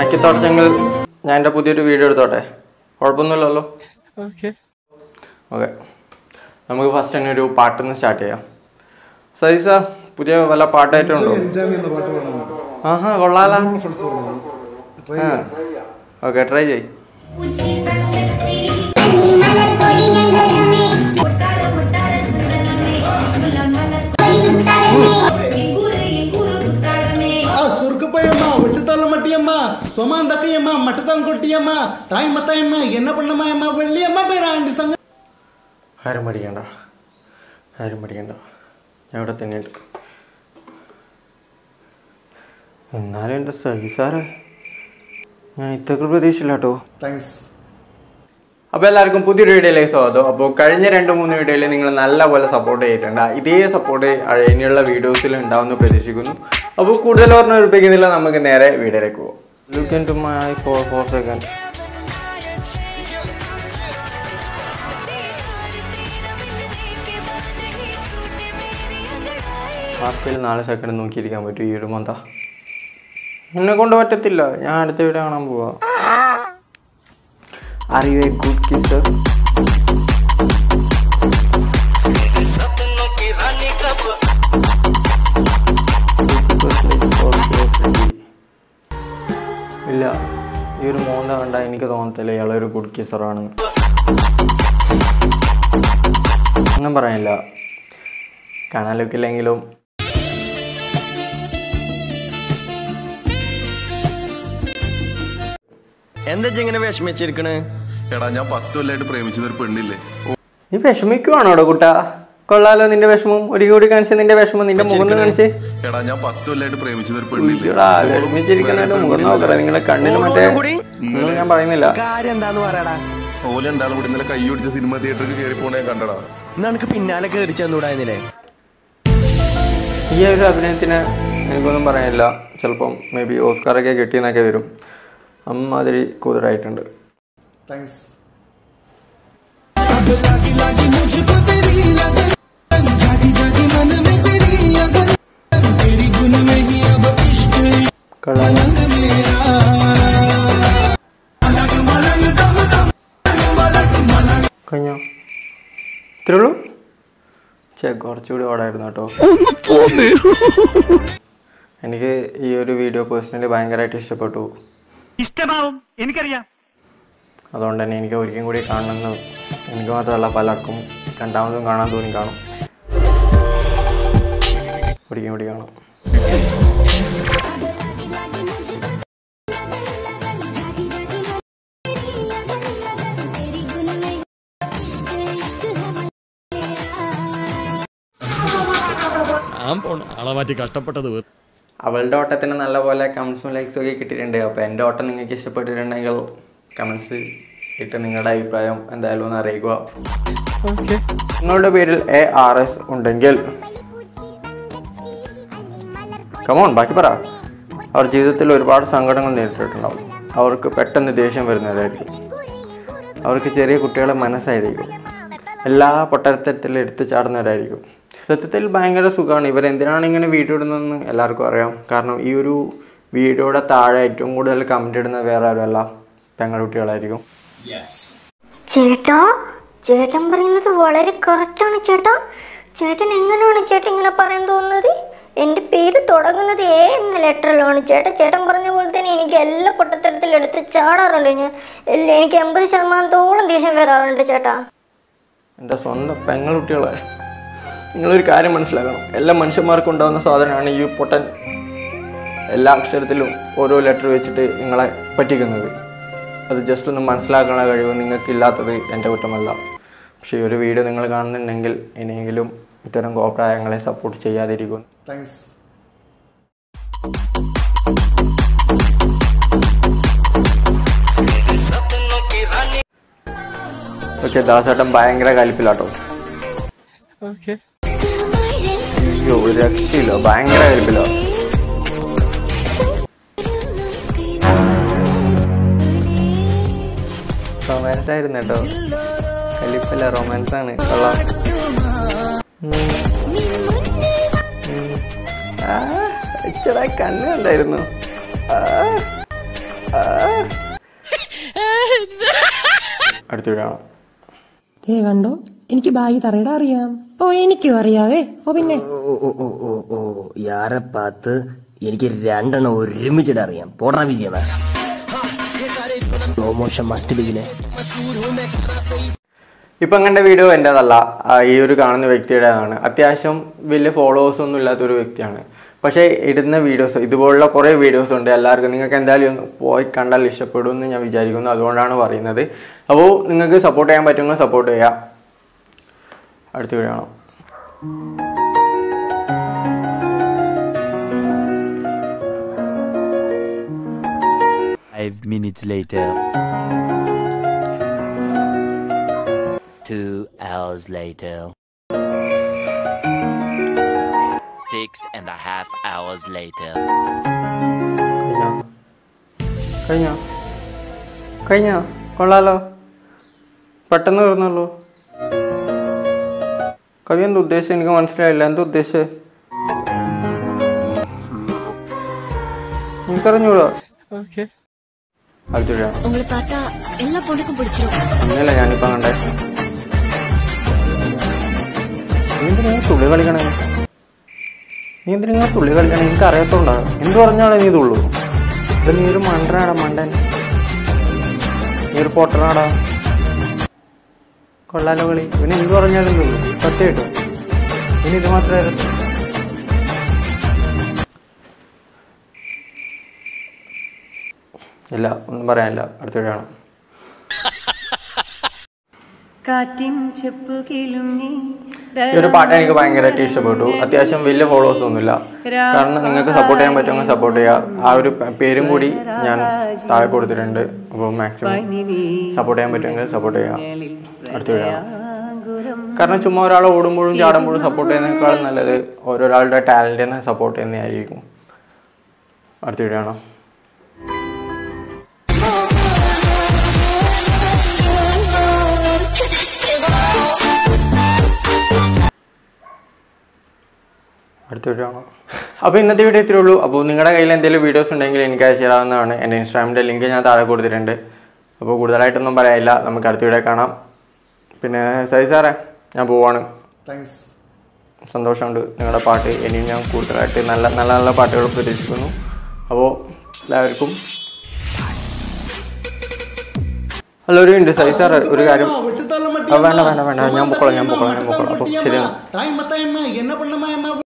നക്കി തുടച്ചെങ്കിൽ ഞാൻ എൻ്റെ പുതിയൊരു വീഡിയോ എടുത്തോട്ടെ കുഴപ്പമൊന്നുമില്ലല്ലോ ഓക്കെ ഓക്കെ നമുക്ക് ഫസ്റ്റ് തന്നെ ഒരു പാട്ടിൽ നിന്ന് സ്റ്റാർട്ട് ചെയ്യാം സൈസ പുതിയ വല്ല പാട്ടായിട്ടുണ്ടോ എൻജോയ് ചെയ്യുന്ന പാട്ട് പാടാൻ ആഹാ കൊള്ളാല ഫ്രണ്ട്സ് പറഞ്ഞു ട്രൈ ഓക്കെ ട്രൈ ചെയ് ఆ సురుకుపోయమ్మా ఒట్టితల్ల మట్టియమ్మా సొమాన్ దక్కయ్యమ్మా మట్టతలం కొట్టియమ్మా తాయి మത്താయమ్మ ఎన్న పಣ್ಣమాయమ్మ వెళ్ళియమ్మ పేరాండి సంగ ആരും പഠിക്കണ്ട ആരും പഠിക്കണ്ട ഞാൻ ഇവിടെ തന്നെയുണ്ട് എന്നാലും എൻ്റെ സഹി സാറേ ഞാൻ ഇത്രക്ക് പ്രതീക്ഷയില്ല കേട്ടോ థ్యాంక్స్ അപ്പോൾ എല്ലാവർക്കും പുതിയൊരു വീഡിയോയിലേക്ക് സ്വാഗതം അപ്പോൾ കഴിഞ്ഞ രണ്ട് മൂന്ന് വീഡിയോയിൽ നിങ്ങൾ നല്ലപോലെ സപ്പോർട്ട് ചെയ്തിട്ടുണ്ട് ഇതേ സപ്പോർട്ട് ഇനിയുള്ള വീഡിയോസിൽ ഉണ്ടാവുമെന്ന് പ്രതീക്ഷിക്കുന്നു അപ്പോൾ കൂടുതൽ ഓർമ്മ ഉറപ്പിക്കുന്നില്ല നമുക്ക് നേരെ വീഡിയോയിലേക്ക് പോകാം look into my four four second ആർക്കെങ്കിലും നാല് സെക്കൻഡ് നോക്കിയിരിക്കാൻ പറ്റും ഈ ഒരു മന്ത എന്നെ കൊണ്ട് പറ്റത്തില്ല ഞാൻ അടുത്ത വീഡിയോ കാണാൻ പോവാ are you a good kisser ഇല്ല ഈ ഒരു മോന്ത കണ്ട എനിക്ക് തോന്നത്തില്ല ഇയാളൊരു ഗുഡ് കിസറാണെന്ന് ഒന്നും പറയാനില്ല കാണാൻ ലുക്കില്ലെങ്കിലും എന്താ ഇങ്ങനെ വിഷമിച്ചിരിക്കണ് എടാ ഞാൻ പത്ത് കൊല്ലമായിട്ട് പ്രേമിച്ചത് ഒരു പെണ്ണില്ലേ നീ വിഷമിക്കുവാണോടോ കുട്ടാ കൊള്ളാലോ നിന്റെ വിഷമം ഒരു കൂടി കാണിച്ച് നിന്റെ വിഷമം നിന്റെ മുഖം ഒന്ന് കാണിച്ച് എടാ ഞാൻ പത്ത് കൊല്ലമായിട്ട് പ്രേമിച്ചത് ഒരു പെണ്ണില്ലേ ഇല്ലടാ വിഷമിച്ചിരിക്കുന്നതിന്റെ മുഖം നോക്കറ നിങ്ങളെ കണ്ണിന് മറ്റേ ഒന്നും ഞാൻ പറയുന്നില്ല കാര്യം എന്താന്ന് പറയടാ ഓല രണ്ടാളും കൂടി ഇന്നലെ കൈ പിടിച്ച സിനിമ തിയേറ്ററിൽ കയറി പോണേ കണ്ടടാ നിനക്ക് പിന്നാലെ കയറി ചെന്നൂടായിരുന്നില്ലേ ഈ ഒരു അഭിനയത്തിന് എനിക്കൊന്നും പറയാനില്ല ചിലപ്പം മേ ബി ഓസ്കാറൊക്കെ കിട്ടിയെന്നൊക്കെ വരും അമ്മാതിരി കുതിരായിട്ടുണ്ട് థ్యాంక్స్ കൊള്ളാലോ കഴിഞ്ഞോ ഇത്രേ ഉള്ളൂ ചേ കുറച്ചുകൂടി ഓടായിരുന്നു കേട്ടോ എനിക്ക് ഈ ഒരു വീഡിയോ പേഴ്സണലി ഭയങ്കരമായിട്ട് ഇഷ്ടപ്പെട്ടു ഇഷ്ടമാവും എനിക്കറിയാം അതുകൊണ്ട് തന്നെ എനിക്ക് ഒരിക്കലും കൂടി കാണണമെന്ന് എനിക്ക് മാത്രമല്ല പലർക്കും രണ്ടാമതും കാണാൻ തോന്നി കാണും ഒരിക്കലും കൂടി കാണും ഞാൻ പോണ ആളെ മാറ്റി കഷ്ടപ്പെട്ടത് വെറുതെ അവളുടെ ഓട്ടത്തിന് നല്ലപോലെ കമൻസും ലൈക്സും ഒക്കെ കിട്ടിയിട്ടുണ്ട് അപ്പോൾ എൻ്റെ ഓട്ടം നിങ്ങൾക്ക് ഇഷ്ടപ്പെട്ടിട്ടുണ്ടെങ്കിൽ കമൻസ് ഇട്ട് നിങ്ങളുടെ അഭിപ്രായം എന്തായാലും ഒന്ന് അറിയിക്കുക നിങ്ങളുടെ പേരിൽ എ ആർ എസ് ഉണ്ടെങ്കിൽ കമോൺ ബാക്കി പറ അവർ ജീവിതത്തിൽ ഒരുപാട് സങ്കടങ്ങൾ നേരിട്ടിട്ടുണ്ടാവും അവർക്ക് പെട്ടെന്ന് ദേഷ്യം വരുന്നതായിരിക്കും അവർക്ക് ചെറിയ കുട്ടികളെ മനസ്സായിരിക്കും എല്ലാ പൊട്ടത്തരത്തിലും എടുത്തു ചാടുന്നവരായിരിക്കും സത്യത്തിൽ ഭയങ്കര സുഖമാണ് ഇവരെന്തിനാണ് ഇങ്ങനെ വീഡിയോ ഇടുന്നതെന്ന് എല്ലാവർക്കും അറിയാം കാരണം ഈ ഒരു വീഡിയോയുടെ താഴെ ഏറ്റവും കൂടുതൽ കമൻറ്റ് ഇടുന്നത് വേറെ ആരുമല്ല പെങ്ങളുട്ടികളായിരിക്കും ചേട്ടാ ചേട്ടൻ പറയുന്നത് വളരെ കറക്റ്റാണ് ചേട്ടാ ചേട്ടൻ എങ്ങനെയാണ് ചേട്ടൻ ഇങ്ങനെ പറയാൻ തോന്നുന്നത് എൻ്റെ പേര് തുടങ്ങുന്നത് എ എന്ന ലെറ്ററിലാണ് ചേട്ടാ ചേട്ടൻ പറഞ്ഞ പോലെ തന്നെ എനിക്ക് എല്ലാ പൊട്ടത്തരത്തിലും എടുത്ത് ചാടാറുണ്ട് ഞാൻ എല്ലാം എനിക്ക് എൺപത് ശതമാനത്തോളം ദേഷ്യം വരാറുണ്ട് ചേട്ടാ എൻ്റെ സ്വന്തം പെങ്ങളുട്ടികളെ നിങ്ങളൊരു കാര്യം മനസ്സിലാക്കണം എല്ലാ മനുഷ്യന്മാർക്കും ഉണ്ടാകുന്ന സാധനമാണ് ഈ പൊട്ടൻ എല്ലാ അക്ഷരത്തിലും ഓരോ ലെറ്റർ വെച്ചിട്ട് നിങ്ങളെ പറ്റിക്കുന്നത് അത് ജസ്റ്റ് ഒന്ന് മനസ്സിലാക്കാനുള്ള കഴിവ് നിങ്ങൾക്കില്ലാത്തത് എൻ്റെ കുറ്റമല്ല പക്ഷേ ഈ ഒരു വീഡിയോ നിങ്ങൾ കാണുന്നുണ്ടെങ്കിൽ ഇനിയെങ്കിലും ഇത്തരം കോപ്രായങ്ങളെ സപ്പോർട്ട് ചെയ്യാതിരിക്കും థ్యాంక్స్ ഓക്കെ ദാസേട്ടൻ ഭയങ്കര കലിപ്പിലാട്ടോ ഓക്കെ അയ്യോ ഒരു രക്ഷയില്ല ഭയങ്കര കലിപ്പിലോ റൊമാൻസ് ആയിരുന്നു കേട്ടോ കലിപ്പല്ല റൊമാൻസ് ആണ് കൊള്ളാം ഉം. ഉം. ആ, ഇച്ചടാ കണ്ണ് കണ്ടായിരുന്നു ആ. അടുത്ത വീഡിയോ കാണാം ഏ കണ്ടോ എനിക്ക് ബായി തറയുടെ അറിയാം ഓ എനിക്കും അറിയാവേ ഓ പിന്നെ ഓ ഓ ഓ ഓ ഓ യാരെ പാത്ത് എനിക്ക് രണ്ടെണ്ണം ഒരുമിച്ചിട്ട് അറിയാം പോടാ വിജയന സ്ലോ മോഷൻ മസ്റ്റ് ബിഗിനെ ഇപ്പം കണ്ട വീഡിയോ എൻ്റെതല്ല ആ, ഈ ഒരു കാണുന്ന വ്യക്തിയുടേതാണ് അത്യാവശ്യം വലിയ ഫോളോവേഴ്സ് ഒന്നും ഇല്ലാത്തൊരു വ്യക്തിയാണ് പക്ഷേ ഇടുന്ന വീഡിയോസ് ഇതുപോലുള്ള കുറേ വീഡിയോസ് ഉണ്ട് എല്ലാവർക്കും നിങ്ങൾക്ക് എന്തായാലും ഒന്ന് പോയി കണ്ടാൽ ഇഷ്ടപ്പെടും എന്ന് ഞാൻ വിചാരിക്കുന്നു അതുകൊണ്ടാണ് പറയുന്നത് അപ്പോൾ നിങ്ങൾക്ക് സപ്പോർട്ട് ചെയ്യാൻ പറ്റുമെങ്കിൽ സപ്പോർട്ട് ചെയ്യാം അടുത്ത വീഡിയോ കാണാം Five minutes later. Two hours later. Six and a half hours later. കഴിഞ്ഞോ കഴിഞ്ഞോ കഴിഞ്ഞോ കൊള്ളാലോ പെട്ടെന്ന് തീർന്നല്ലോ കവി എന്താ ഉദ്ദേശിച്ചത് എനിക്ക് മനസ്സിലായില്ല എന്താ ഉദ്ദേശിച്ചത് എനിക്കറിഞ്ഞൂടാ അടുത്തിടാ உங்களை பார்த்தா எல்லா பொண்ணுக்கும் பிடிச்சிரும் ഒന്നുമില്ല ഞാനിപ്പം കണ്ടേ നീ എന്തിനാ തുള്ളി കളിക്കണേ നീ എന്തിനാ തുള്ളി കളിക്കണേ എനിക്ക് അറിയത്തുണ്ടോ എന്ത് പറഞ്ഞാണ് നീ തുള്ളു ഇവിടെ നീ ഒരു മണ്ടനാടാ മണ്ടൻ നീ ഒരു പൊട്ടനാടാ കൊള്ളാലോ കളി ഇവന് എന്ത് പറഞ്ഞാലും തുള്ളു സത്യമായിട്ടും ഇനി ഇത് മാത്രമായിരുന്നു ഇല്ല ഒന്നും പറയാനില്ല അടുത്ത വീഡിയോ കാണാം കാറ്റിൻ ചെപ്പു കിലുങ്ങി ഈ ഒരു പാട്ട് എനിക്ക് ഭയങ്കരമായിട്ട് ഇഷ്ടപ്പെട്ടു അത്യാവശ്യം വലിയ ഫോളോവേഴ്സ് ഒന്നുമില്ല കാരണം നിങ്ങൾക്ക് സപ്പോർട്ട് ചെയ്യാൻ പറ്റുമെങ്കിൽ സപ്പോർട്ട് ചെയ്യുക ആ ഒരു പ- പേരും കൂടി ഞാൻ താഴെ കൊടുത്തിട്ടുണ്ട് അപ്പോൾ മാക്സിമം സപ്പോർട്ട് ചെയ്യാൻ പറ്റുമെങ്കിൽ സപ്പോർട്ട് ചെയ്യുക അടുത്ത വീഡിയോ കാണാം. കാരണം ചുമ്മാ ഒരാൾ ഓടുമ്പോഴും ചാടുമ്പോഴും സപ്പോർട്ട് ചെയ്യുന്നതിനേക്കാളും നല്ലത് ഓരോരാളുടെ ടാലൻറ്റിനെ സപ്പോർട്ട് ചെയ്യുന്നതായിരിക്കും അടുത്ത വീഡിയോ കാണാം അടുത്ത വീഡിയോ കാണാം അപ്പോൾ ഇന്നത്തെ വീഡിയോ ഇത്രേ ഉള്ളൂ അപ്പോൾ നിങ്ങളുടെ കയ്യിൽ എന്തെങ്കിലും വീഡിയോസ് ഉണ്ടെങ്കിൽ എനിക്ക് അയച്ചു തരാവുന്നതാണ് എൻ്റെ ഇൻസ്റ്റാഗ്രാമിൻ്റെ ലിങ്ക് ഞാൻ താഴെ കൊടുത്തിട്ടുണ്ട് അപ്പോൾ കൂടുതലായിട്ടൊന്നും പറയാനില്ല നമുക്ക് അടുത്ത വീഡിയോ കാണാം പിന്നെ സൈ സാറേ ഞാൻ പോവാണ് താങ്ക്സ് സന്തോഷമുണ്ട് നിങ്ങളുടെ പാട്ട് ഇനിയും ഞാൻ കൂടുതലായിട്ട് നല്ല നല്ല നല്ല പാട്ടുകൾ പ്രതീക്ഷിക്കുന്നു അപ്പോൾ എല്ലാവർക്കും ഹലോ ഒരു ഉണ്ട് സൈ സാർ ഒരു കാര്യം விட்டு தள்ள ആ, വേണ്ട വേണ്ട വേണ്ട ഞാൻ പൊക്കോളാം ഞാൻ പൊക്കോളാം ഞാൻ പൊക്കോളാം അപ്പോൾ ശരി தாய் மத்தாயம்மா என்ன பண்ணமாயம்மா